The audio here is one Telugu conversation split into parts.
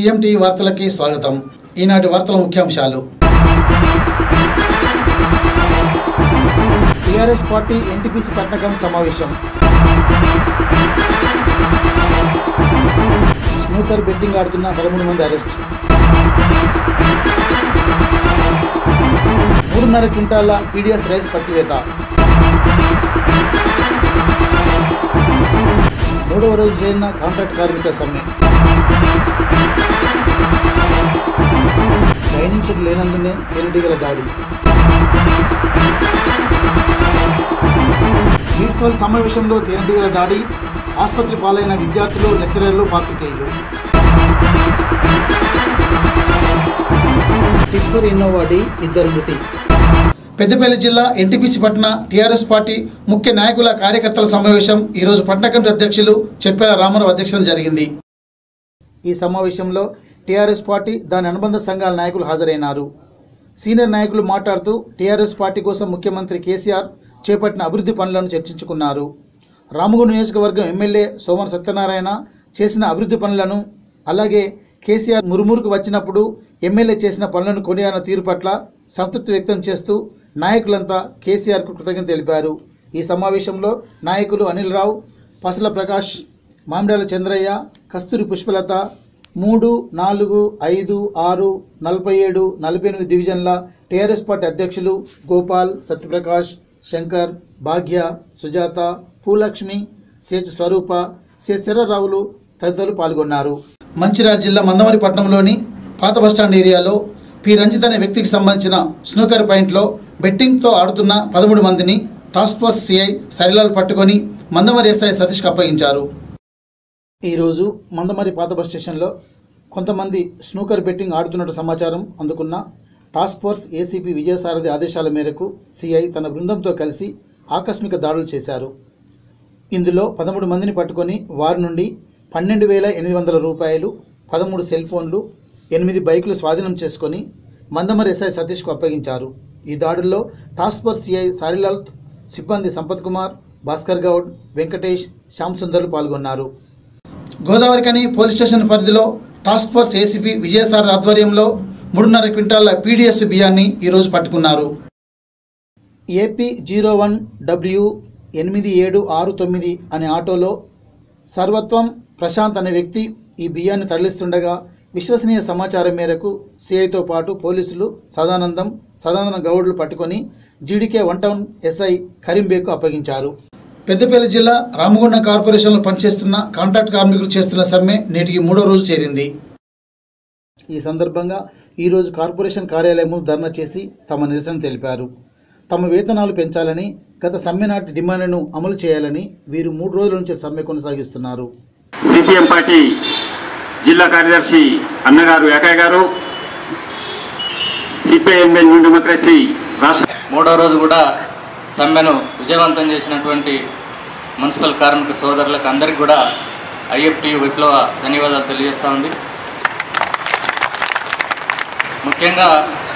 టీఎంటీవీ వార్తలకి స్వాగతం ఈనాటి వార్తల ముఖ్యాంశాలు టీఆర్ఎస్ పార్టీ ఎన్టీపీసీ పట్టణకం సమావేశం స్నూకర్ బెట్టింగ్ ఆడుతున్న పదమూడు మంది అరెస్ట్ మూడున్నర క్వింటాల పీడిఎస్ రైస్ పట్టివేత మూడవ రోజు చేరిన కాంట్రాక్ట్ కార్మికుల సమ్మె డైనింగ్ షెడ్ లేనందునే తేనెటీగల దాడి వీడ్కోల్ సమావేశంలో తేనెటీగల దాడి ఆసుపత్రి పాలైన విద్యార్థులు లెక్చరర్లు పాత్రికేయులు టిప్పర్ ఇన్నోవాడి ఇద్దరు మృతి పెద్దపల్లి జిల్లా ఎన్టీపీసీ పట్టణ టీఆర్ఎస్ పార్టీ ముఖ్య నాయకుల కార్యకర్తల సమావేశం ఈరోజు పట్టణ కమిటీ అధ్యక్షులు చెప్పేల రామారావు అధ్యక్షతన జరిగింది ఈ సమావేశంలో టీఆర్ఎస్ పార్టీ దాని అనుబంధ సంఘాల నాయకులు హాజరైనారు సీనియర్ నాయకులు మాట్లాడుతూ టీఆర్ఎస్ పార్టీ కోసం ముఖ్యమంత్రి కేసీఆర్ చేపట్టిన అభివృద్ధి పనులను చర్చించుకున్నారు రామగుండ నియోజకవర్గం ఎమ్మెల్యే సోమన్ సత్యనారాయణ చేసిన అభివృద్ధి పనులను అలాగే కేసీఆర్ మురుమురుకు వచ్చినప్పుడు ఎమ్మెల్యే చేసిన పనులను కొనియాడిన తీరు పట్ల సంతృప్తి వ్యక్తం చేస్తూ నాయకులంతా కేసీఆర్కు కృతజ్ఞత తెలిపారు ఈ సమావేశంలో నాయకులు అనిల్ రావు పసల ప్రకాష్ మామిడాల చంద్రయ్య కస్తూరి పుష్పలత మూడు నాలుగు ఐదు ఆరు నలభై ఏడు నలభై ఎనిమిది డివిజన్ల టీఆర్ఎస్ పార్టీ అధ్యక్షులు గోపాల్ సత్యప్రకాష్ శంకర్ భాగ్య సుజాత భూలక్ష్మి సేచ్ స్వరూప సే శర్రరావులు తదితరులు పాల్గొన్నారు మంచిర్యాల జిల్లా మందమరి పట్టణంలోని పాత బస్టాండ్ ఏరియాలో పి రంజిత్ అనే వ్యక్తికి సంబంధించిన స్నూకర్ పాయింట్లో బెట్టింగ్తో ఆడుతున్న పదమూడు మందిని టాస్క్ ఫోర్స్ సిఐ సరిలాల్ పట్టుకొని మందమరి ఎస్ఐ సతీష్కి అప్పగించారు ఈరోజు మందమరి పాత బస్ స్టేషన్లో కొంతమంది స్నూకర్ బెట్టింగ్ ఆడుతున్నట్టు సమాచారం అందుకున్న టాస్క్ ఫోర్స్ ఏసీపీ విజయసారథి ఆదేశాల మేరకు సిఐ తన బృందంతో కలిసి ఆకస్మిక దాడులు చేశారు ఇందులో పదమూడు మందిని పట్టుకొని వారి నుండి పన్నెండు వేల ఎనిమిది వందల రూపాయలు పదమూడు సెల్ ఫోన్లు ఎనిమిది బైకులు స్వాధీనం చేసుకొని మందమరి ఎస్ఐ సతీష్కు అప్పగించారు ఈ దాడుల్లో టాస్క్ ఫోర్స్ సిఐ సారిలాల్ సిబ్బంది సంపత్ కుమార్ భాస్కర్ గౌడ్ వెంకటేష్ శ్యామ్ సుందర్లు పాల్గొన్నారు గోదావరికని పోలీస్ స్టేషన్ పరిధిలో టాస్క్ ఫోర్స్ ఏసీపీ విజయసారథి ఆధ్వర్యంలో మూడున్నర క్వింటాల పీడీఎస్ బియ్యాన్ని ఈరోజు పట్టుకున్నారు ఏపీ జీరో వన్ డబ్ల్యూ ఎనిమిది ఏడు ఆరు తొమ్మిది అనే ఆటోలో సర్వత్వం ప్రశాంత్ అనే వ్యక్తి ఈ బియ్యాన్ని తరలిస్తుండగా విశ్వసనీయ సమాచారం మేరకు సిఐతో పాటు పోలీసులు సదానందం సదానంద గౌడ్లు పట్టుకొని జీడీకే వన్ టౌన్ ఎస్ఐ కరీంబేకు అప్పగించారు పెద్దపల్లి జిల్లా రామగుండం కార్పొరేషన్లో పనిచేస్తున్న కాంట్రాక్ట్ కార్మికులు చేస్తున్న సమ్మె నేటికి మూడో రోజు చేరింది ఈ సందర్భంగా ఈరోజు కార్పొరేషన్ కార్యాలయం ముందు ధర్నా చేసి తమ నిరసన తెలిపారు తమ వేతనాలు పెంచాలని గత సమ్మె నాటి డిమాండ్లను అమలు చేయాలని వీరు మూడు రోజుల నుంచి సమ్మె కొనసాగిస్తున్నారు సిపిఎం పార్టీ జిల్లా కార్యదర్శి అన్నగారు ఏకయ్య గారు సిపిఐఎం న్యూ డెమోక్రసీ రాష్ట్ర మూడో రోజు కూడా సమ్మెను విజయవంతం చేసినటువంటి మున్సిపల్ కార్మిక సోదరులకు అందరికీ కూడా ఐఎఫ్టి విప్లవ ధన్యవాదాలు తెలియజేస్తూ ఉంది ముఖ్యంగా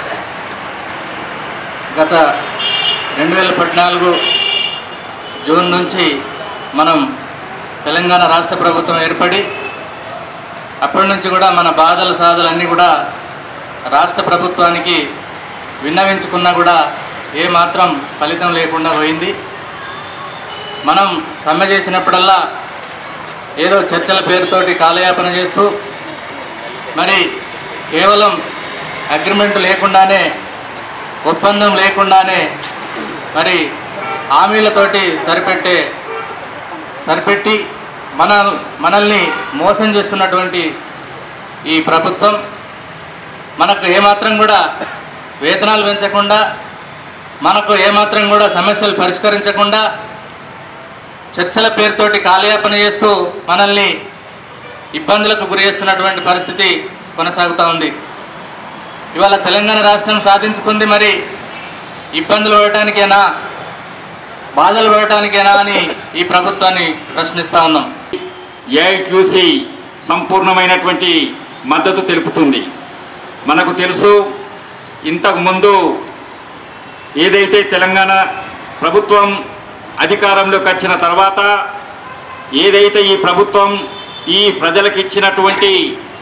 గత రెండు వేల పద్నాలుగు జూన్ నుంచి మనం తెలంగాణ రాష్ట్ర ప్రభుత్వం ఏర్పడి అప్పటి నుంచి కూడా మన బాధలు సాధలు అన్నీ కూడా రాష్ట్ర ప్రభుత్వానికి విన్నవించుకున్నా కూడా ఏ మాత్రం ఫలితం లేకుండా పోయింది మనం సమ్మె చేసినప్పుడల్లా ఏదో చర్చల పేరుతోటి కాలయాపన చేస్తూ మరి కేవలం అగ్రిమెంట్ లేకుండానే ఒప్పందం లేకుండానే మరి హామీలతోటి సరిపెట్టే సరిపెట్టి మన మనల్ని మోసం చేస్తున్నటువంటి ఈ ప్రభుత్వం మనకు ఏమాత్రం కూడా వేతనాలు పెంచకుండా మనకు ఏమాత్రం కూడా సమస్యలు పరిష్కరించకుండా చర్చల పేరుతోటి కాలయాపన చేస్తూ మనల్ని ఇబ్బందులకు గురి చేస్తున్నటువంటి పరిస్థితి కొనసాగుతూ ఉంది ఇవాళ తెలంగాణ రాష్ట్రం సాధించుకుంది మరి ఇబ్బందులు పడటానికేనా బాధలు పడటానికేనా అని ఈ ప్రభుత్వాన్ని ప్రశ్నిస్తూ ఉన్నాం ఏఐక్యూసి సంపూర్ణమైనటువంటి మద్దతు తెలుపుతుంది మనకు తెలుసు ఇంతకు ముందు ఏదైతే తెలంగాణ ప్రభుత్వం అధికారంలోకి వచ్చిన తర్వాత ఏదైతే ఈ ప్రభుత్వం ఈ ప్రజలకు ఇచ్చినటువంటి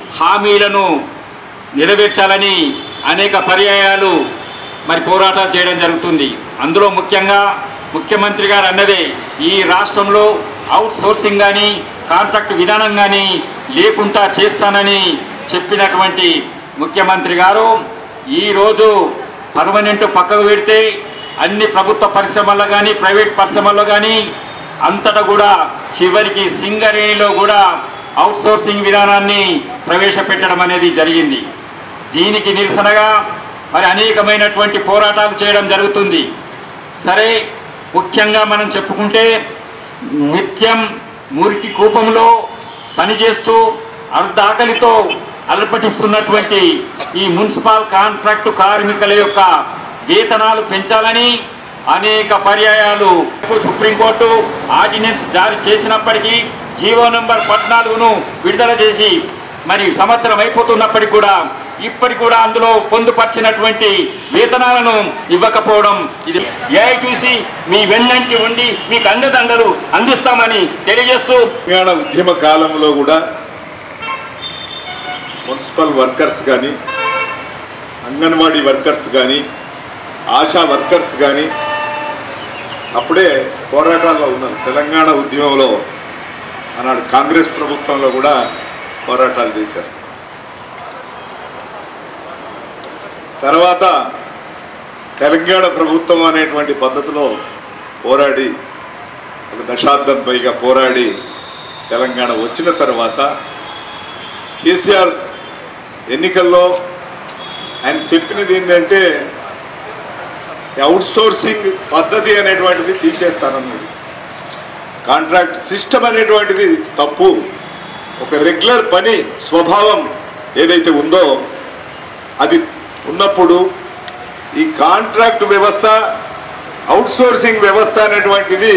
హామీలను నెరవేర్చాలని అనేక పర్యాయాలు మరి పోరాటాలు చేయడం జరుగుతుంది అందులో ముఖ్యంగా ముఖ్యమంత్రి గారు అన్నదే ఈ రాష్ట్రంలో అవుట్ సోర్సింగ్ కానీ కాంట్రాక్ట్ విధానం కానీ లేకుండా చేస్తానని చెప్పినటువంటి ముఖ్యమంత్రి గారు ఈరోజు పర్మనెంట్ పక్కకు పెడితే అన్ని ప్రభుత్వ పరిశ్రమల్లో కానీ ప్రైవేట్ పరిశ్రమల్లో కానీ అంతటా కూడా చివరికి సింగరేణిలో కూడా అవుట్ సోర్సింగ్ విధానాన్ని ప్రవేశపెట్టడం అనేది జరిగింది దీనికి నిరసనగా మరి అనేకమైనటువంటి పోరాటాలు చేయడం జరుగుతుంది సరే ముఖ్యంగా మనం చెప్పుకుంటే నిత్యం మురికి కూపంలో పనిచేస్తూ అర్ధాకలితో అలపటిస్తున్నటువంటి ఈ మున్సిపల్ కాంట్రాక్టు కార్మికుల యొక్క వేతనాలు పెంచాలని అనేక పర్యాయాలు సుప్రీంకోర్టు ఆర్డినెన్స్ జారీ చేసినప్పటికీ జీవో నంబర్ పద్నాలుగును విడుదల చేసి మరి సంవత్సరం అయిపోతున్నప్పటికీ కూడా ఇప్పటికి కూడా అందులో పొందుపరిచినటువంటి వేతనాలను ఇవ్వకపోవడం ఇది ఏఐటీసీ మీ వెన్నంటి ఉండి మీకు అండదండలు అందిస్తామని తెలియజేస్తూ తెలంగాణ ఉద్యమ కాలంలో కూడా మున్సిపల్ వర్కర్స్ కానీ అంగన్వాడీ వర్కర్స్ కానీ ఆశా వర్కర్స్ కానీ అప్పుడే పోరాటాల్లో ఉన్నారు తెలంగాణ ఉద్యమంలో ఆనాడు కాంగ్రెస్ ప్రభుత్వంలో కూడా పోరాటాలు చేశారు తర్వాత తెలంగాణ ప్రభుత్వం అనేటువంటి పద్ధతిలో పోరాడి ఒక దశాబ్దం పైగా పోరాడి తెలంగాణ వచ్చిన తర్వాత కేసీఆర్ ఎన్నికల్లో ఆయన చెప్పినది ఏంటంటే అవుట్ సోర్సింగ్ పద్ధతి అనేటువంటిది తీసేస్తానన్నది కాంట్రాక్ట్ సిస్టమ్ అనేటువంటిది తప్పు ఒక రెగ్యులర్ పని స్వభావం ఏదైతే ఉందో అది ఉన్నప్పుడు ఈ కాంట్రాక్ట్ వ్యవస్థ అవుట్ సోర్సింగ్ వ్యవస్థ అనేటువంటిది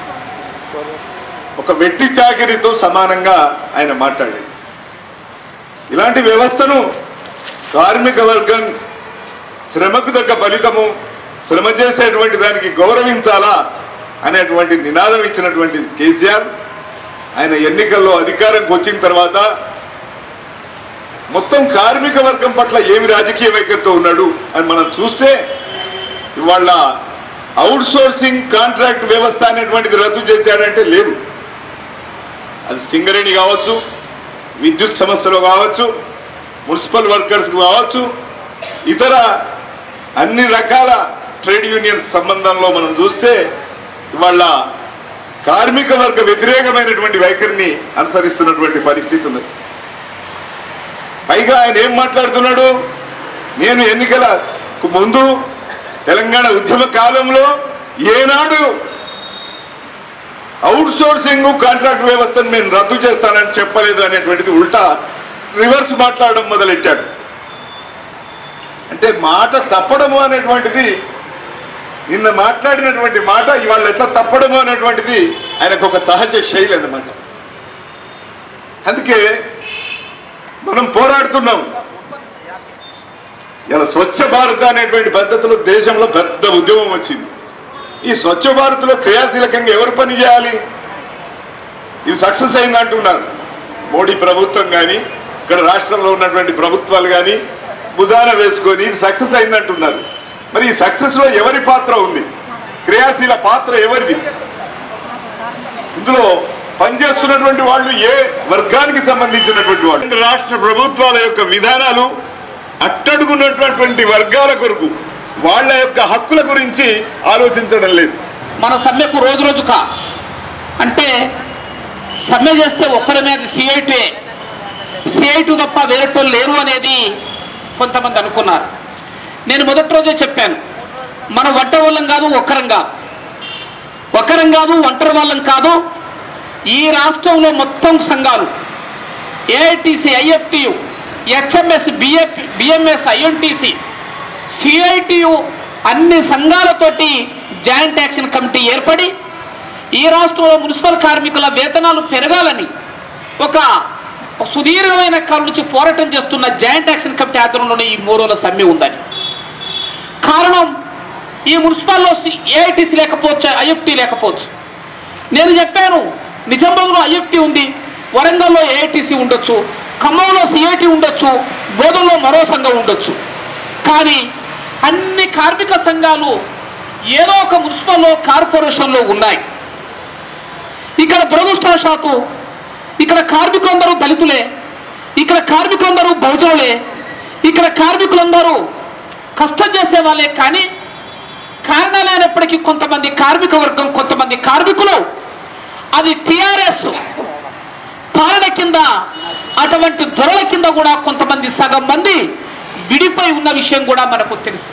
ఒక వెట్టి చాకిరీతో సమానంగా ఆయన మాట్లాడాడు ఇలాంటి వ్యవస్థను కార్మిక వర్గం శ్రమకు తగ్గ ఫలితము శ్రమ చేసేటువంటి దానికి గౌరవించాలా అనేటువంటి నినాదం ఇచ్చినటువంటి కేసీఆర్ ఆయన ఎన్నికల్లో అధికారంకి వచ్చిన తర్వాత మొత్తం కార్మిక వర్గం పట్ల ఏమి రాజకీయ వైఖరితో ఉన్నాడు అని మనం చూస్తే ఇవాళ అవుట్ సోర్సింగ్ కాంట్రాక్ట్ వ్యవస్థ అనేటువంటిది రద్దు చేశాడంటే లేదు అది సింగరేణి కావచ్చు విద్యుత్ సంస్థలు కావచ్చు మున్సిపల్ వర్కర్స్ కావచ్చు ఇతర అన్ని రకాల ట్రేడ్ యూనియన్స్ సంబంధంలో మనం చూస్తే ఇవాళ కార్మిక వర్గ వ్యతిరేకమైనటువంటి వైఖరిని అనుసరిస్తున్నటువంటి పరిస్థితి ఉన్నది పైగా ఆయన ఏం మాట్లాడుతున్నాడు నేను ఎన్నికలకు ముందు తెలంగాణ ఉద్యమ కాలంలో ఏనాడు అవుట్ సోర్సింగ్ కాంట్రాక్ట్ వ్యవస్థను నేను రద్దు చేస్తానని చెప్పలేదు అనేటువంటిది ఉల్టా రివర్స్ మాట్లాడడం మొదలెట్టాడు అంటే మాట తప్పడము అనేటువంటిది నిన్న మాట్లాడినటువంటి మాట ఇవాళ ఎట్లా తప్పడము అనేటువంటిది ఆయనకు ఒక సహజ శైలి అన్నమాట అందుకే మనం పోరాడుతున్నాం ఇలా స్వచ్ఛ భారత్ అనేటువంటి పద్ధతిలో దేశంలో పెద్ద ఉద్యమం వచ్చింది ఈ స్వచ్ఛ భారత్లో క్రియాశీలకంగా ఎవరు పని చేయాలి ఇది సక్సెస్ అయింది అంటున్నారు మోడీ ప్రభుత్వం కానీ ఇక్కడ రాష్ట్రంలో ఉన్నటువంటి ప్రభుత్వాలు కానీ భుజాన వేసుకొని ఇది సక్సెస్ అయింది అంటున్నారు మరి ఈ సక్సెస్ లో ఎవరి పాత్ర ఉంది క్రియాశీల పాత్ర ఎవరిది ఇందులో పనిచేస్తున్నటువంటి వాళ్ళు ఏ వర్గానికి సంబంధించినటువంటి వాళ్ళు రాష్ట్ర ప్రభుత్వాల యొక్క విధానాలు అట్టడుగున్నటువంటి వర్గాల కొరకు వాళ్ళ యొక్క హక్కుల గురించి ఆలోచించడం లేదు మన సమ్మెకు రోజు రోజుక అంటే సమ్మె చేస్తే ఒక్కరి మీద సిఐటే సిఐటు తప్ప వేరేటోళ్ళు లేరు అనేది కొంతమంది అనుకున్నారు నేను మొదటి రోజే చెప్పాను మనం వంట వాళ్ళం కాదు ఒక్కరం కాదు ఒక్కరం కాదు ఒంటరి వాళ్ళం కాదు ఈ రాష్ట్రంలో మొత్తం సంఘాలు AITC IFTU HMS BF BMS INTUC CITU అన్ని సంఘాలతోటి జాయింట్ యాక్షన్ కమిటీ ఏర్పడి ఈ రాష్ట్రంలో మున్సిపల్ కార్మికుల వేతనాలు పెరగాలని ఒక సుదీర్ఘమైన కాలం నుంచి పోరాటం చేస్తున్న జాయింట్ యాక్షన్ కమిటీ ఆధ్వర్యంలోనే ఈ మూడు రోజుల సమ్మె ఉందని కారణం ఈ మున్సిపాల్లో ఏఐటీసీ లేకపోవచ్చు ఐఎఫ్టీ లేకపోవచ్చు నేను చెప్పాను నిజామాబాద్లో ఐఎఫ్టీ ఉంది వరంగల్లో ఏఐటీసీ ఉండొచ్చు ఖమ్మంలో సిఐటి ఉండొచ్చు బోధనలో మరో సంఘం ఉండొచ్చు కానీ అన్ని కార్మిక సంఘాలు ఏదో ఒక మున్సిపల్లో కార్పొరేషన్లో ఉన్నాయి ఇక్కడ దురదృష్టవశాత్తు ఇక్కడ కార్మికులందరూ దళితులే ఇక్కడ కార్మికులందరూ బహుజనులే ఇక్కడ కార్మికులందరూ కష్టం చేసే వాళ్ళే కానీ కారణాలైనప్పటికీ కొంతమంది కార్మిక వర్గం కొంతమంది కార్మికులు అది టిఆర్ఎస్ పాలన కింద అటువంటి దొరల కింద కూడా కొంతమంది సగం మంది విడిపోయి ఉన్న విషయం కూడా మనకు తెలుసు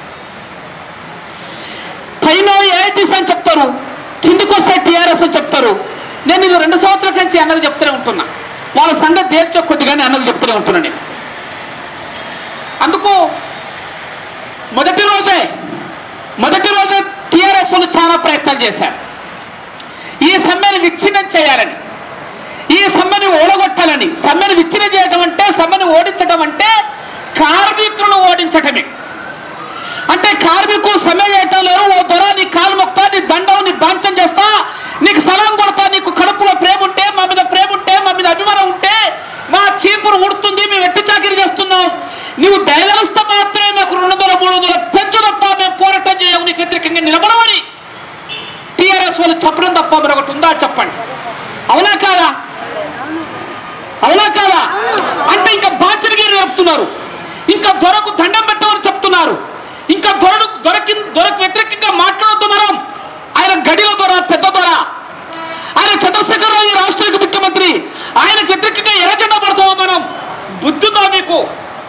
పైన ఏఐటీసీ అని చెప్తారు కిందికి వస్తే టీఆర్ఎస్ అని చెప్తారు నేను ఇది రెండు సంవత్సరాల నుంచి అన్నది చెప్తూనే ఉంటున్నా వాళ్ళ సంగతి తేల్చే కొద్దిగానే అన్నది చెప్తూనే ఉంటున్నా నేను అందుకు మొదటి రోజే మొదటి రోజే టీఆర్ఎస్ వాళ్ళు చాలా ప్రయత్నం చేశారు ఈ సమ్మెను విచ్ఛిన్నం చేయాలని ఈ సమ్మెను ఓడగొట్టాలని సమ్మెను విచ్ఛిన్నం చేయటం అంటే సమ్మెను ఓడించడం అంటే కార్మికులను ఓడించటమే అంటే కార్మికులు సమ్మె చేయటం లేరు ఓ దొర నీ కాలు మొక్తా నీ దండం నీ బాంచం చేస్తా నీకు సలాం కొడతా నీకు కడుపులో ప్రేమ ఉంటే మా మీద ప్రేమ ఉంటే మా మీద అభిమానం ఉంటే మా చీపురు ఉడుతుంది మేము ఎట్టి చాకిరి చేస్తున్నాం నీవు దయదలుస్తా మాత్రమే మాకు రెండు వందల మూడు వందల పెంచు తప్ప మేము పోరాటం చేయము నీకు వ్యతిరేకంగా నిలబడమని టీఆర్ఎస్ వాళ్ళు చెప్పడం తప్ప మరొకటి ఉందా చెప్పండి అవునా కాదా అవునా కాదా అంటే ఇంకా బాధ్యతగిరి నేర్పుతున్నారు ఇంకా దొరకు దండం పెట్టమని చెప్తున్నారు ఇంకా దొరకు దొరకి దొరకు వ్యతిరేకంగా మాట్లాడుతూ మనం ఆయన గడిలో దొర పెద్ద దొర ఆయన చంద్రశేఖర్ రావు ఈ రాష్ట్రానికి ముఖ్యమంత్రి ఆయనకు వ్యతిరేకంగా ఎర్రజెండా పడతామా మనం బుద్ధితో మీకు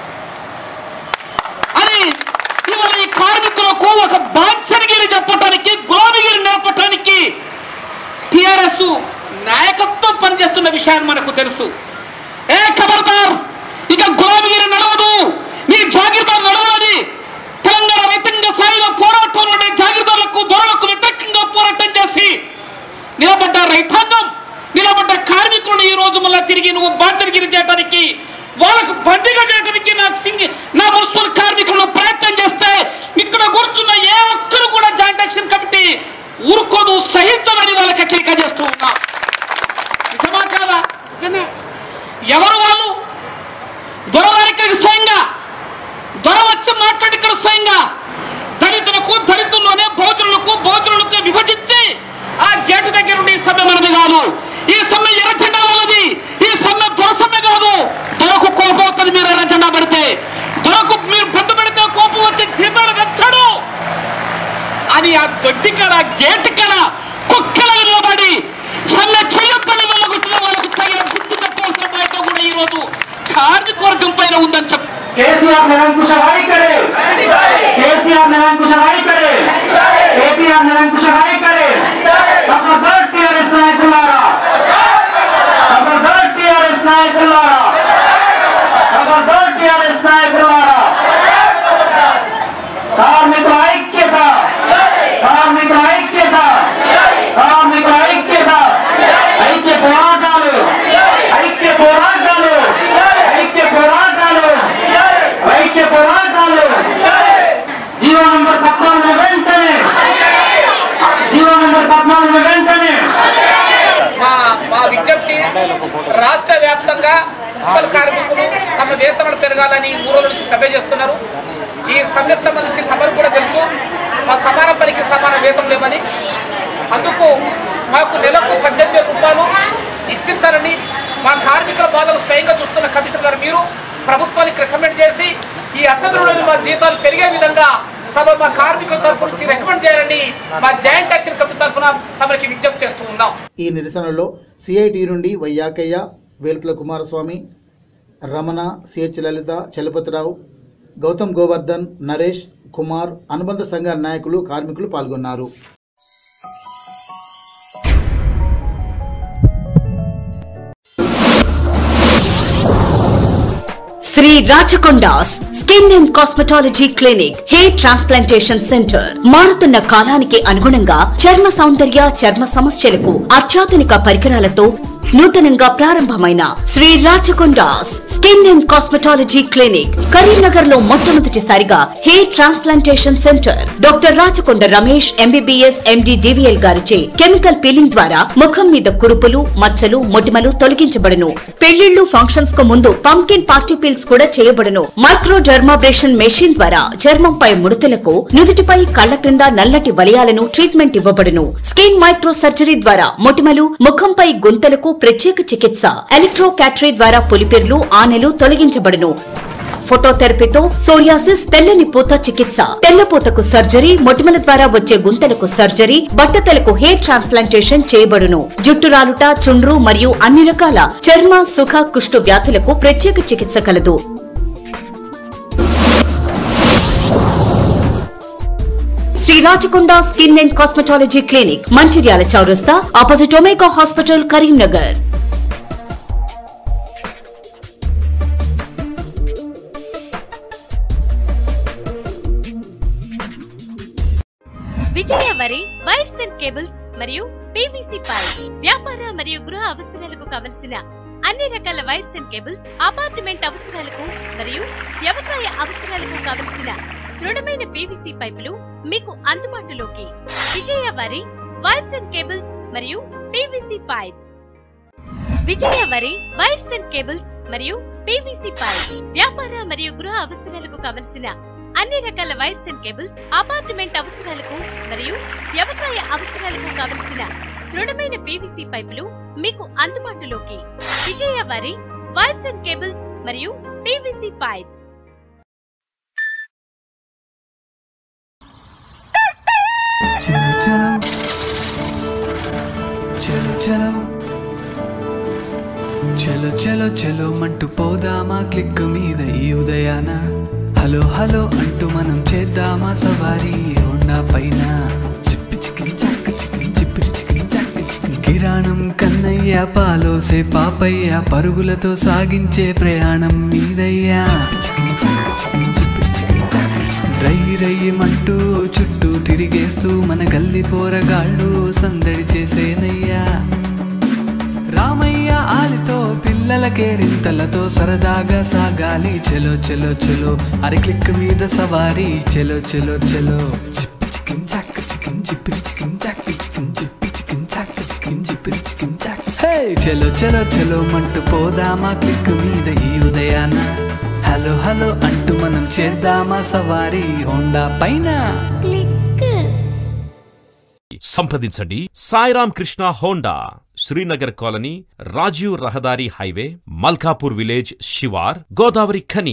అని ఇవాళ ఈ కార్మికులకు ఒక బాధ్యతగిరి చెప్పటానికి గులాబీగిరి నేర్పటానికి టిఆర్ఎస్ నాయకత్వం పనిచేస్తున్న విషయాన్ని మనకు తెలుసు ఏ ఖబర్దార్ ఇక గులాబీగిరి నడవదు నీ జాగీర్దార్ నడవదని తెలంగాణ రైతాంగ స్థాయిలో పోరాటంలో జాగీర్దారులకు దొరలకు వ్యతిరేకంగా పోరాటం చేసి నిలబడ్డ రైతాంగం నిలబడ్డ కార్మికులను ఈ రోజు మళ్ళీ తిరిగి నువ్వు బాధ్యతగిరి చేయడానికి వాళ్ళకు బందీగా చేయడానికి నా సింగ్ నా మున్సిపల్ కార్మికులను ప్రయత్నం చేస్తే ఇక్కడ కూర్చున్న ఏ ఒక్కరు కూడా జాయింట్ యాక్షన్ కమిటీ ఊరుకోదు సహించదని వాళ్ళకి హెచ్చరిక చేస్తూ ఉన్నా నిజమా కాదా ఎవరు వాళ్ళు దొరవారికి స్వయంగా దొర వచ్చి మాట్లాడి ఇక్కడ స్వయంగా దళితులకు దళితుల్లోనే భోజనులకు భోజనులకు విభజించి ఆ గేటు దగ్గర ఉండి ఈ సమ్మె మనది కాదు ఈ సమ్మె ఎర్ర జెండా వాళ్ళది ఈ సమ్మె దొర సమ్మె కాదు దొరకు కోపం వస్తుంది మీరు ఎర్ర జెండా పెడితే దొరకు మీరు బొద్దు పెడితే కోపం వచ్చి జీతాలు పెంచడు అని ఆ దొడ్డి కడ గేటు కడ కుక్కల నిలబడి సమ్మె చేయొద్దని వెళ్ళగొట్టిన వాళ్ళకు తగిన గుర్తు చెప్పవలసిన బాధ్యత కూడా ఈ రోజు కార్మిక వర్గం పైన ఉందని చెప్పి కేసీఆర్ నిరంకుశ వైఖరి కేసీఆర్ నిరంకుశ వైఖరి కేటీఆర్ నిరంకుశ వైఖరి ఖబర్దార్ టీఆర్ఎస్ నాయకులారా ఖబర్దార్ టీఆర్ఎస్ నాయకులారా ఖబర్దార్ టీఆర్ఎస్ నాయకులారా కార్మికుల ఐక్యత కార్మికుల ఐక్యత కార్మికుల ఐక్యత ఐక్య పోరాటాలు ఐక్య పోరాటాలు ఐక్య పోరాటాలు ఐక్య పోరాటాలు జీవో నంబర్ పద్నాలుగు వెంటనే జీవో నంబర్ పద్నాలుగు వెంటనే మా మా విజ్ఞప్తి రాష్ట్ర వ్యాప్తంగా మున్సిపల్ కార్మికులు తమ వేతనాలు పెరగాలని మూడు రోజుల నుంచి సభ్య చేస్తున్నారు ఈ సమ్మెకు సంబంధించి తమకు కూడా తెలుసు మా సమాన పనికి సమాన వేతనం లేవని అందుకు మాకు నెలకు పద్దెనిమిది వేల రూపాయలు ఇప్పించాలని మా కార్మికుల బాధలు స్వయంగా చూస్తున్న కమిషనర్ గారు మీరు ప్రభుత్వానికి రికమెండ్ చేసి ఈ అసెంబ్లీలోని మా జీతాలు పెరిగే విధంగా తమ మా కార్మికుల తరపు నుంచి రికమెండ్ చేయాలని మా జాయింట్ యాక్షన్ కమిటీ తరఫున తమకి విజ్ఞప్తి చేస్తూ ఉన్నాం ఈ నిరసనలో సిఐటి నుండి వైయాకయ్య వేల్పుల కుమారస్వామి రమణ సిహెచ్ లలిత చలపతిరావు గౌతమ్ గోవర్ధన్ నరేష్ కుమార్ అనుబంధ సంఘ నాయకులు కార్మికులు పాల్గొన్నారు Shri Rachakondas skin and cosmetology clinic hair transplantation centre మారుతున్న కాలానికి అనుగుణంగా చర్మ సౌందర్య చర్మ సమస్యలకు అత్యాధునిక పరికరాలతో నూతనంగా ప్రారంభమైన Shri Rachakondas skin and cosmetology clinic Karimnagar లో మొట్టమొదటిసారిగా hair transplantation centre doctor Rachakonda Ramesh MBBS MD DVL గారిచే కెమికల్ పీలింగ్ ద్వారా ముఖం మీద కురుపులు మచ్చలు మొటిమలు తొలగించబడును పెళ్లిళ్లు ఫంక్షన్స్ కు ముందు పంకిన్ పార్టీ పీల్స్ కూడా చేయబడును మైక్రో డర్మాబ్రేషన్ మెషిన్ ద్వారా చర్మంపై ముడతలకు నుదుటిపై కళ్ల క్రింద నల్లటి వలయాలను ట్రీట్మెంట్ ఇవ్వబడును స్కిన్ మైక్రో సర్జరీ ద్వారా మొటిమలు ముఖంపై గుంతలకు ప్రత్యేక చికిత్స ఎలక్ట్రో క్యాటరీ ద్వారా పులిపెర్లు ఆనెలు తొలగించబడును ఫోటోథెరపీతో సోరియాసిస్ తెల్లని పూత చికిత్స తెల్లపూతకు సర్జరీ మొటిమల ద్వారా వచ్చే గుంతలకు సర్జరీ బట్టతలకు హెయిర్ ట్రాన్స్ప్లాంటేషన్ చేయబడును జుట్టు రాలుట చుండ్రు మరియు అన్ని రకాల చర్మ సుఖ కుష్టు వ్యాధులకు ప్రత్యేక చికిత్స కలదు Shri Rachakonda skin and cosmetology clinic Mancherial చౌరస్తా opposite Omega hospital Karimnagar Vijaya వరి వైర్స్ అండ్ కేబుల్స్ మరియు పీవీసీ పైప్ వ్యాపార మరియు గృహ అవసరాలకు కావలసిన అన్ని రకాల వైర్స్ అండ్ కేబుల్స్ అపార్ట్మెంట్ అవసరాలకు మరియు వ్యవసాయ అవసరాలకు కావలసిన దృఢమైన పీవీసీ పైపులు మీకు అందుబాటులోకి విజయ వరి వైర్స్ అండ్ కేబుల్స్ మరియు పీవీసీ పైప్ విజయ వరి వైర్స్ అండ్ కేబుల్స్ మరియు పీవీసీ పైప్ వ్యాపార మరియు గృహ అవసరాలకు కావలసిన అన్ని రకాల వైర్స్ అండ్ కేబుల్స్ అపార్ట్మెంట్ అవసరాలకు మరియు వ్యవసాయ అవసరాలకు కావలసిన దృఢమైన పీవీసీ పైపులు మీకు అందుబాటులోకి విజయ వరి వైర్స్ అండ్ కేబుల్స్ మరియు పీవీసీ పైప్ చలో చలో చలో చలో చలో చలో చలో మంటూ పోదామా క్లిక్ మీద ఈ ఉదయాన హలో హలో అంటూ మనం చేద్దామా సవారీ హోండా పైన చిప్పి చికిన్ చక్క చికిన్ చిప్పిరి చికిన్ చక్క చికిన్ కిరాణం కన్నయ్య పాలోసే పాపయ్య పరుగులతో సాగించే ప్రయాణం మీదయ్యా చికిన్ చక్క చికిన్ చిప్పిరి చికిన్ చక్క చికిన్ రై రయ్యమంటూ చుట్టూ తిరిగేస్తూ మన గల్లి పోరగాళ్ళు సందడి చేసేనయ్యా రామయ్య ఆలితో పిల్లలకే రింతలతో సరదాగా సాగాలి చెలో చెలో చెలో అరి క్లిక్ మీద సవారీ చెలో చెలో చెలో చిప్పి చికిన్ చాక్ చికిన్ చిప్పిరి చికిన్ చాక్ చికిన్ చిప్పి చికిన్ చాక్ చికిన్ చిప్పిరి చికిన్ చాక్ హే చెలో చెలో చెలో మంటూ పోదామా క్లిక్ మీద ఈ ఉదయాన హలో హలో అంటూ మనం చేద్దామా సవారీ హోండా పైన సంప్రదించండి సాయిరామ్ కృష్ణ హోండా శ్రీనగర్ కాలనీ రాజీవ్ రహదారి హైవే మల్కాపూర్ విలేజ్ శివార్ గోదావరి ఖని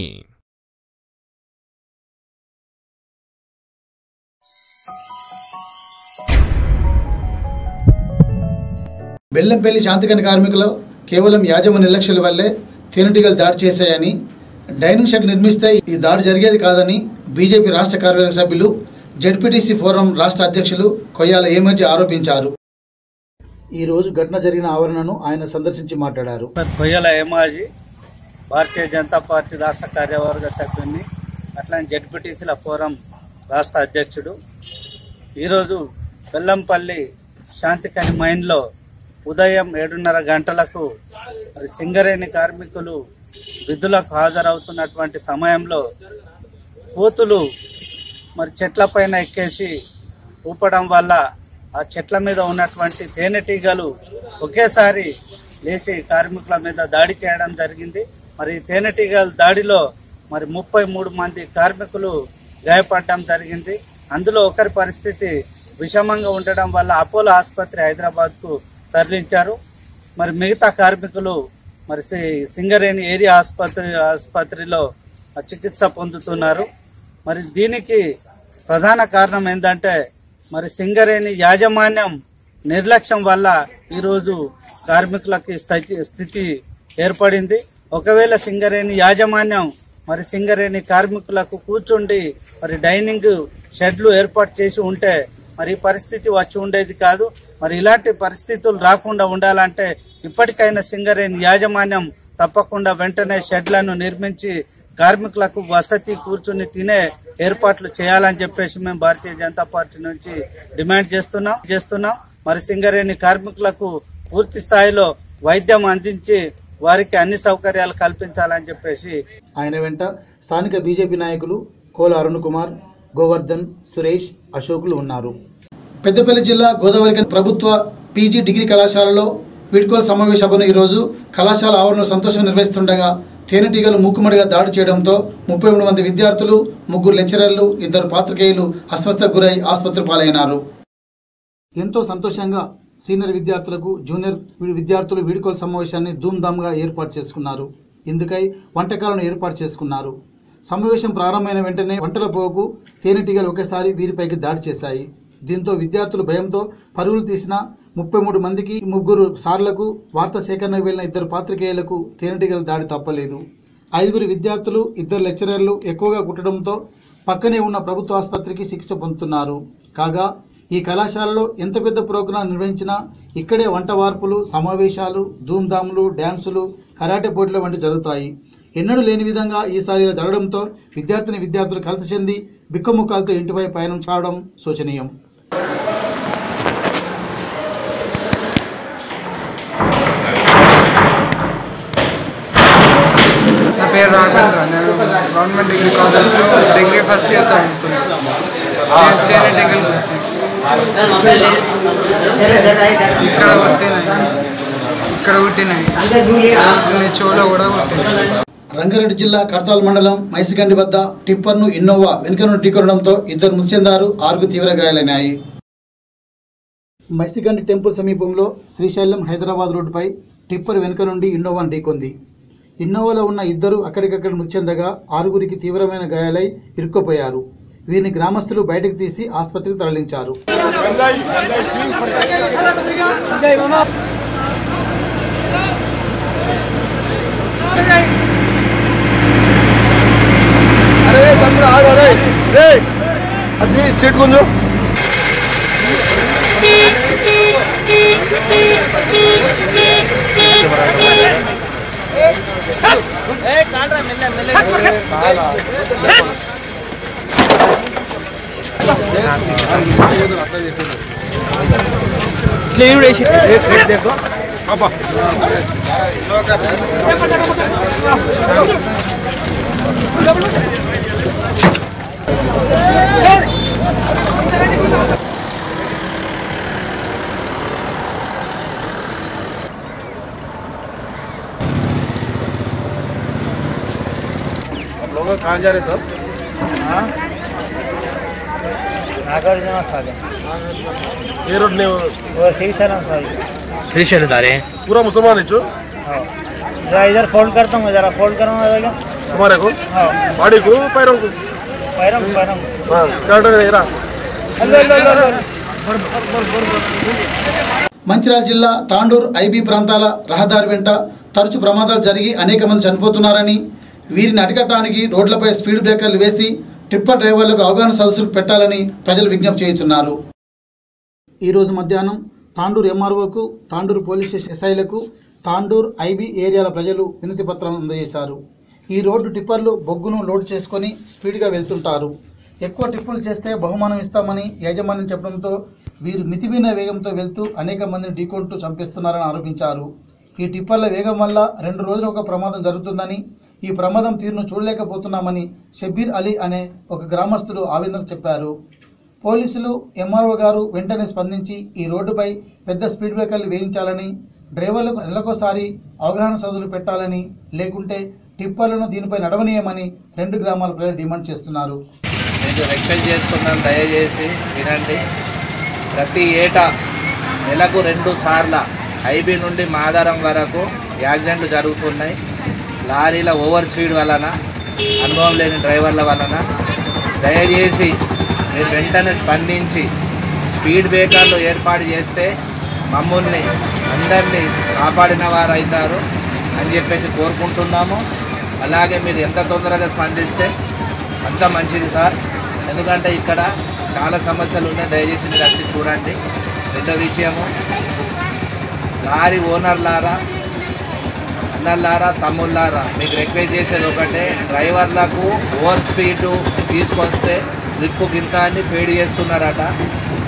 బెల్లంపల్లి శాంతికని కార్మికులు కేవలం యాజమాన్య నిర్లక్ష్యాల వల్లే తేనెటీగలు దాడి చేశాయని డైనింగ్ షెడ్ నిర్మిస్తే ఈ దాడి జరిగేది కాదని బీజేపీ రాష్ట్ర కార్యవర్గ సభ్యులు జెడ్పీటీసీ ఫోరం రాష్ట్ర అధ్యక్షులు కొయ్యాల ఏమజ్జి ఆరోపించారు ఈ రోజు ఘటన జరిగిన ఆవరణను ఆయన సందర్శించి మాట్లాడారు కొయ్యల ఏమాజీ భారతీయ జనతా పార్టీ రాష్ట్ర కార్యవర్గ సభ్యుని అట్లానే జడ్పీటీసీల ఫోరం రాష్ట్ర అధ్యక్షుడు ఈరోజు బెల్లంపల్లి శాంతికని మైన్లో ఉదయం ఏడున్నర గంటలకు మరి సింగరేణి కార్మికులు విధులకు హాజరవుతున్నటువంటి సమయంలో కోతులు మరి చెట్లపైన ఎక్కేసి ఊపడం వల్ల ఆ చెట్ల మీద ఉన్నటువంటి తేనెటీగలు ఒకేసారి లేచి కార్మికుల మీద దాడి చేయడం జరిగింది మరి ఈ తేనెటీగల దాడిలో మరి ముప్పై మూడు మంది కార్మికులు గాయపడడం జరిగింది అందులో ఒకరి పరిస్థితి విషమంగా ఉండడం వల్ల అపోలో ఆసుపత్రి హైదరాబాద్ కు తరలించారు మరి మిగతా కార్మికులు మరి సి- సింగరేణి ఏరియా ఆసుపత్రి ఆసుపత్రిలో చికిత్స పొందుతున్నారు మరి దీనికి ప్రధాన కారణం ఏంటంటే మరి సింగరేణి యాజమాన్యం నిర్లక్ష్యం వల్ల ఈరోజు కార్మికులకి స్థితి స్థితి ఏర్పడింది ఒకవేళ సింగరేణి యాజమాన్యం మరి సింగరేణి కార్మికులకు కూర్చుండి మరి డైనింగ్ షెడ్లు ఏర్పాటు చేసి ఉంటే మరి ఈ పరిస్థితి వచ్చి ఉండేది కాదు మరి ఇలాంటి పరిస్థితులు రాకుండా ఉండాలంటే ఇప్పటికైనా సింగరేణి యాజమాన్యం తప్పకుండా వెంటనే షెడ్లను నిర్మించి కార్మికులకు వసతి కూర్చుని తినే ఏర్పాట్లు చేయాలని చెప్పేసి మేము భారతీయ జనతా పార్టీ నుంచి డిమాండ్ చేస్తున్నాం చేస్తున్నాం మరి సింగరేణి కార్మికులకు పూర్తి స్థాయిలో వైద్యం అందించి వారికి అన్ని సౌకర్యాలు కల్పించాలని చెప్పేసి ఆయన వెంట స్థానిక బీజేపీ నాయకులు కోల అరుణ్ కుమార్ గోవర్ధన్ సురేష్ అశోకులు ఉన్నారు పెద్దపల్లి జిల్లా గోదావరి ప్రభుత్వ పీజీ డిగ్రీ కళాశాలలో వీడ్కోల సమావేశ సభను ఈరోజు కళాశాల ఆవరణలో సంతోషంగా నిర్వహిస్తుండగా తేనెటీగలు మూకుమ్మడిగా దాడి చేయడంతో ముప్పై మూడు మంది విద్యార్థులు ముగ్గురు లెక్చరర్లు ఇద్దరు పాత్రికేయులు అస్వస్థకు గురై ఆసుపత్రి పాలైనారు ఎంతో సంతోషంగా సీనియర్ విద్యార్థులకు జూనియర్ విద్యార్థులు వీడ్కోల సమావేశాన్ని ధూమ్ధామ్గా ఏర్పాటు చేసుకున్నారు ఇందుకై వంటకాలను ఏర్పాటు చేసుకున్నారు సమావేశం ప్రారంభమైన వెంటనే వంటల పోగు తేనెటీగలు ఒకేసారి వీరిపైకి దాడి చేశాయి దీంతో విద్యార్థులు భయంతో పరుగులు తీసిన ముప్పై మూడు మందికి ముగ్గురు సార్లకు వార్తా సేకరణకు వెళ్లిన ఇద్దరు పాత్రికేయులకు తేనెటీగల దాడి తప్పలేదు ఐదుగురు విద్యార్థులు ఇద్దరు లెక్చరర్లు ఎక్కువగా కుట్టడంతో పక్కనే ఉన్న ప్రభుత్వ ఆసుపత్రికి చికిత్స పొందుతున్నారు కాగా ఈ కళాశాలలో ఎంత పెద్ద ప్రోగ్రాం నిర్వహించినా ఇక్కడే వంట వార్పులు సమావేశాలు ధూమ్ధాములు డ్యాన్సులు కరాటే పోటీలు వంటి జరుగుతాయి ఎన్నడూ లేని విధంగా ఈసారి ఇలా జరగడంతో విద్యార్థిని విద్యార్థులు కలత చెంది బిక్కముఖాలతో ఇంటిపై పయనం చేయడం శోచనీయం నా పేరు రాఘవేంద్ర నేను గవర్నమెంట్ డిగ్రీ కాలేజ్లో డిగ్రీ ఫస్ట్ ఇయర్ చదువుతున్నాను నేను తేనెటీగలు ఇక్కడ కొట్టినాయి ఇక్కడ కొట్టినాయి కొన్ని చెవులో కూడా కొట్టినాయి రంగారెడ్డి జిల్లా కడతాల్ మండలం మైసిగండి వద్ద టిప్పర్ను ఇన్నోవా వెనుక నుండి ఢీకొనడంతో ఇద్దరు మృతి చెందారు ఆరుగురు తీవ్ర గాయాలైనాయి మైసిగండి టెంపుల్ సమీపంలో శ్రీశైలం హైదరాబాద్ రోడ్డుపై టిప్పర్ వెనుక నుండి ఇన్నోవాను ఢీకొంది ఇన్నోవాలో ఉన్న ఇద్దరు అక్కడికక్కడ మృతి చెందగా ఆరుగురికి తీవ్రమైన గాయాలై ఇరుక్కుపోయారు వీరిని గ్రామస్తులు బయటకు తీసి ఆసుపత్రికి తరలించారు అరే తమ్ముడు ఆగు అరే రే అది సీట్ కొంచెం आप लोग कहाँ जा रहे हैं सब नागार्जुन साले ये रोड ने वो श्रीशैलम साले श्रीशैल जा रहे हैं पूरा मुसलमान है जो हाँ जरा इधर फोल्ड करता हूँ जरा फोल्ड करूँगा जरा हमारे को हाँ बाड़ी को पैरों को पैरम पैरम हाँ क्या डर है अल्लो अल्लो अल्लो अल्लो మంచిర్యాల జిల్లా తాండూర్ ఐబీ ప్రాంతాల రహదారి వెంట తరచు ప్రమాదాలు జరిగి అనేక మంది చనిపోతున్నారని వీరిని అరికట్టడానికి రోడ్లపై స్పీడ్ బ్రేకర్లు వేసి టిప్పర్ డ్రైవర్లకు అవగాహన సదస్సులు పెట్టాలని ప్రజలు విజ్ఞప్తి చేస్తున్నారు ఈరోజు మధ్యాహ్నం తాండూరు ఎంఆర్ఓకు తాండూరు పోలీస్ స్టేషన్ ఎస్ఐలకు తాండూర్ ఐబీ ఏరియాల ప్రజలు వినతి పత్రాలను అందజేశారు ఈ రోడ్డు టిప్పర్లు బొగ్గును లోడ్ చేసుకొని స్పీడ్గా వెళ్తుంటారు ఎక్కువ టిప్పులు చేస్తే బహుమానం ఇస్తామని యాజమాన్యం చెప్పడంతో వీరు మితిమీన వేగంతో వెళ్తూ అనేక మందిని ఢీకొంటూ చంపేస్తున్నారని ఆరోపించారు ఈ టిప్పర్ల వేగం వల్ల రెండు రోజులు ఒక ప్రమాదం జరుగుతుందని ఈ ప్రమాదం తీరును చూడలేకపోతున్నామని షబ్బీర్ అలీ అనే ఒక గ్రామస్తుడు ఆవేదన చెప్పారు పోలీసులు ఎంఆర్ఓ గారు వెంటనే స్పందించి ఈ రోడ్డుపై పెద్ద స్పీడ్ బ్రేకర్లు వేయించాలని డ్రైవర్లకు నెలకోసారి అవగాహన సదులు పెట్టాలని లేకుంటే టిప్పర్లను దీనిపై నడవనీయమని రెండు గ్రామాల ప్రజలు డిమాండ్ చేస్తున్నారు నేను రిక్వెస్ట్ చేస్తున్నాను దయచేసి వినండి ప్రతి ఏటా నెలకు రెండు సార్ల ఐబీ నుండి మాదారం వరకు యాక్సిడెంట్లు జరుగుతున్నాయి లారీల ఓవర్ స్పీడ్ వలన అనుభవం లేని డ్రైవర్ల వలన దయచేసి మీరు వెంటనే స్పందించి స్పీడ్ బ్రేకర్లు ఏర్పాటు చేస్తే మమ్మల్ని అందరినీ కాపాడిన వారు అవుతారు అని చెప్పేసి కోరుకుంటున్నాము అలాగే మీరు ఎంత తొందరగా స్పందిస్తే అంత మంచిది సార్ ఎందుకంటే ఇక్కడ చాలా సమస్యలు ఉన్నాయి దయచేసి మీరు వచ్చి చూడండి రెండో విషయము లారీ ఓనర్లారా అన్నలారా తమ్ముళ్ళారా మీకు రిక్వెస్ట్ చేసేది ఒకటే డ్రైవర్లకు ఓవర్ స్పీడ్ తీసుకొస్తే ట్రిప్పు గింత అని పేడ్ చేస్తున్నారట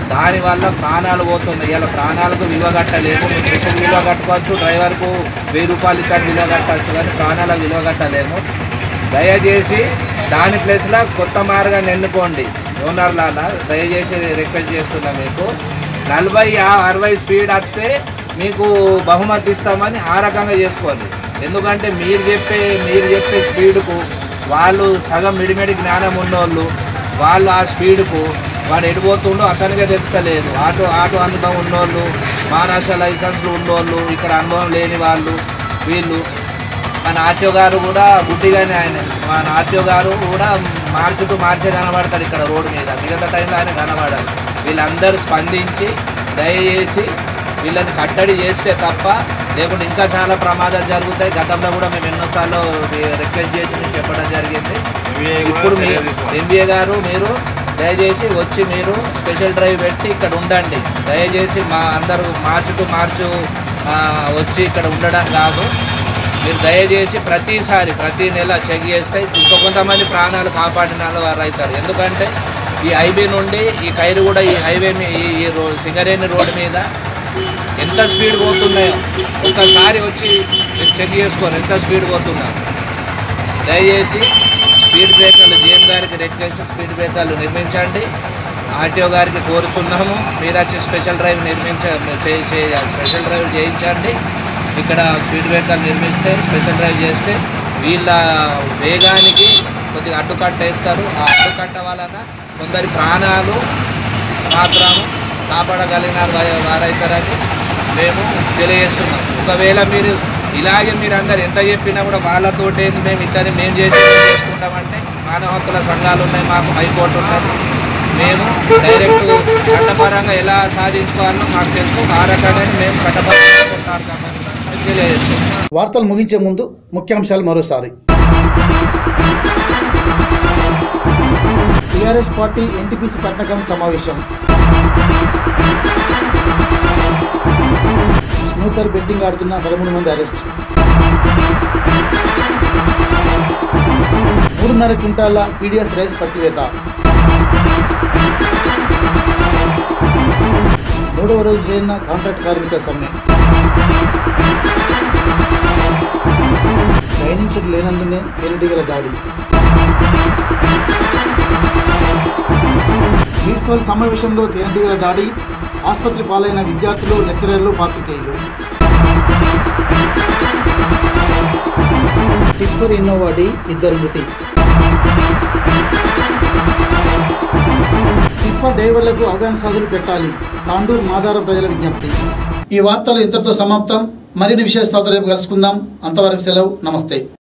దానివల్ల ప్రాణాలు పోతున్నాయి ఇలా ప్రాణాలకు విలువ కట్టలేము ట్రిప్కు విలువ కట్టుకోవచ్చు డ్రైవర్కు వెయ్యి రూపాయలు ఇద్దరు విలువ కట్టవచ్చు కానీ ప్రాణాలకు విలువ కట్టలేము దయచేసి దాని ప్లేస్లో కొత్త మార్గాన్ని ఎన్నుకోండి ఓనర్లాల దయచేసి రిక్వెస్ట్ చేస్తున్నా మీకు నలభై యా- అరవై స్పీడ్ వస్తే మీకు బహుమతి ఇస్తామని ఆ రకంగా చేసుకోండి ఎందుకంటే మీరు చెప్పే మీరు చెప్పే స్పీడ్కు వాళ్ళు సగం మిడిమిడి జ్ఞానం ఉన్నోళ్ళు వాళ్ళు ఆ స్పీడ్కు వాడు ఎడిపోతుండో అతనికే తెలుస్తలేదు ఆటో ఆటో అనుభవం ఉన్నోళ్ళు మానస లైసెన్స్లు ఉన్నోళ్ళు ఇక్కడ అనుభవం లేని వాళ్ళు వీళ్ళు మన ఆర్టీఓ గారు కూడా గుడ్డిగానే ఆయన మన ఆర్టీఓ గారు కూడా మార్చుతూ మార్చే కనబడతాడు ఇక్కడ రోడ్డు మీద మిగతా టైంలో ఆయన కనబడాలి వీళ్ళందరూ స్పందించి దయచేసి వీళ్ళని కట్టడి చేస్తే తప్ప లేకుంటే ఇంకా చాలా ప్రమాదాలు జరుగుతాయి గతంలో కూడా మేము ఎన్నోసార్లు రిక్వెస్ట్ చేసి మీకు చెప్పడం జరిగింది ఇప్పుడు మీ ఎంబీఏ గారు మీరు దయచేసి వచ్చి మీరు స్పెషల్ డ్రైవ్ పెట్టి ఇక్కడ ఉండండి దయచేసి మా అందరూ మార్చు టు మార్చు ఆ, వచ్చి ఇక్కడ ఉండడం కాదు మీరు దయచేసి ప్రతిసారి ప్రతి నెల చెక్ చేస్తే ఇంకో కొంతమంది ప్రాణాలు కాపాడిన వారు అవుతారు ఎందుకంటే ఈ హైవే నుండి ఈ కైరు కూడా ఈ హైవే మీ ఈ ఈ రో సింగరేణి రోడ్డు మీద ఎంత స్పీడ్ పోతున్నాయో ఒక్కసారి వచ్చి మీరు చెక్ చేసుకోరు ఎంత స్పీడ్ పోతున్నాయో దయచేసి స్పీడ్ బ్రేకర్లు జీఎం గారికి రిక్వెస్ట్ స్పీడ్ బ్రేకర్లు నిర్మించండి ఆర్టీఓ గారికి కోరుచున్నాము మీరు వచ్చి స్పెషల్ డ్రైవ్ నిర్మించ చే- చే- స్పెషల్ డ్రైవ్ చేయించండి ఇక్కడ స్పీడ్ బ్రేకర్లు నిర్మిస్తే స్పెషల్ డ్రైవ్ చేస్తే వీళ్ళ వేగానికి కొద్దిగా అడ్డుకట్ట వేస్తారు ఆ అడ్డుకట్ట వలన కొందరి ప్రాణాలు మాత్రం కాపాడగలిగిన వారు- వారైతారని మేము తెలియజేస్తున్నాం ఒకవేళ మీరు ఇలాగే మీరు అందరు ఎంత చెప్పినా కూడా వాళ్ళతోటి మేము ఇద్దరు మేము చేసి మేము చేసుకుంటామంటే మానవ హక్కుల సంఘాలు ఉన్నాయి మాకు హైకోర్టు ఉన్నది మేము డైరెక్ట్ చట్టపరంగా ఎలా సాధించుకోవాలో మాకు తెలుసు ఆ రకంగానే మేము చట్టపరంగా కొట్లాడతామని తెలియజేస్తున్నాం వార్తలు ముగించే ముందు ముఖ్యాంశాలు మరోసారి టీఆర్ఎస్ పార్టీ ఎన్టీపీసీ పట్టణకం సమావేశం స్నూకర్ బెట్టింగ్ ఆడుతున్న పదమూడు మంది అరెస్ట్ మూడున్నర క్వింటాల పీడిఎస్ రైస్ పట్టివేత మూడవ రోజు చేరిన కాంట్రాక్ట్ కార్మికుల సమ్మె డైనింగ్ షెడ్ లేనందునే తేనెటీగల దాడి వీడ్కోల్ సమావేశంలో తేనెటీగల దాడి ఆసుపత్రి పాలైన విద్యార్థులు లెక్చరర్లు పాత్రికేయులు టిప్పర్ ఇన్నోవా డి ఇద్దరు మృతి టిప్పర్ డ్రైవర్లకు అవగాహన సాధులు పెట్టాలి తాండూరు మాదారం ప్రజల విజ్ఞప్తి ఈ వార్తలు ఇంతటితో సమాప్తం మరిన్ని విశేషాలతో రేపు కలుసుకుందాం అంతవరకు సెలవు నమస్తే